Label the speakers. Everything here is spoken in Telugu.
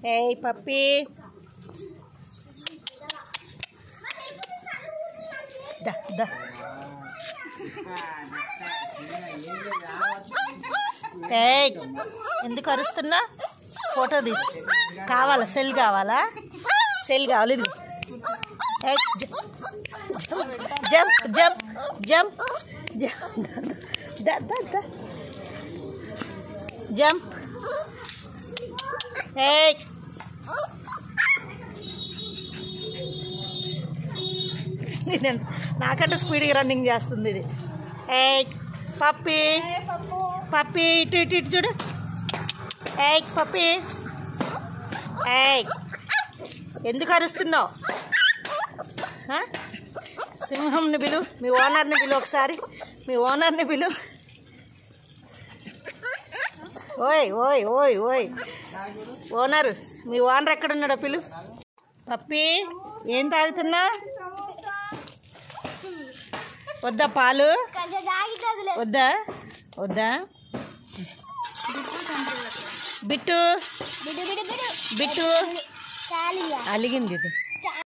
Speaker 1: ఏయ్ పప్పి దా దా ఏయ్ ఎందుకు అరుస్తున్నా ఫోటో తీసి కావాలా సెల్ కావాలా సెల్ కావాలి ఇది ఏయ్, జంప్ జంప్ జంప్ జంప్ దా దా దా జంప్ ఏయ్ ఇది ఎంత- నాకంటే స్పీడ్గా రన్నింగ్ చేస్తుంది ఇది ఏయ్ పప్పి పప్పి ఇటు ఇటు ఇటు చూడు ఏయ్ పప్పి ఏయ్ ఎందుకు అరుస్తున్నావు ఆ? సింహంని పిలు మీ ఓనర్ని పిలు ఒకసారి మీ ఓనర్ని పిలు ఓయ్ ఓయ్ ఓయ్ ఓయ్ ఓనర్ మీ ఓనర్ ఎక్కడున్నాడో పిలు పప్పి ఏం తాగుతున్నా వద్దా పాలు
Speaker 2: కొంచెం తాగితే
Speaker 1: వద్దా వద్దా బిట్టు
Speaker 2: బిడు బిడు బిడు
Speaker 1: బిట్టు
Speaker 2: చాలు ఇక.
Speaker 1: అలిగింది ఇది